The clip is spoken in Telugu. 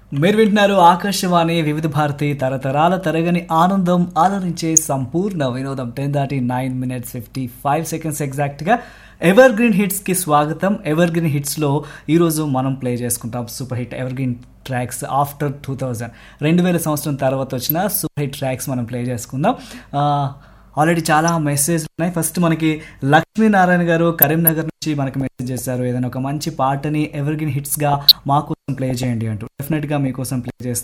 మీరు వింటున్నారు ఆకాశవాణి వివిధ భారతి తరతరాల తరగని ఆనందం ఆదరించే సంపూర్ణ వినోదం టెన్ దాటి nine minutes fifty five seconds ఎగ్జాక్ట్గా ఎవర్ గ్రీన్ హిట్స్కి స్వాగతం ఎవర్ గ్రీన్ హిట్స్లో ఈరోజు మనం ప్లే చేసుకుంటాం super hit evergreen tracks after two thousand రెండు వేల సంవత్సరం తర్వాత వచ్చిన సూపర్ హిట్ ట్రాక్స్ మనం ప్లే చేసుకుందాం ఆ, ఆల్రెడీ చాలా మెసేజ్ ఉన్నాయి ఫస్ట్ మనకి లక్ష్మీనారాయణ గారు కరీంనగర్ నుంచి మనకి మెసేజ్ చేశారు ఏదైనా ఒక మంచి పాటని ఎవర్ గ్రీన్ హిట్స్గా మా కోసం ప్లే చేయండి అంటూ డెఫినెట్గా మీకోసం ప్లే చేస్తాం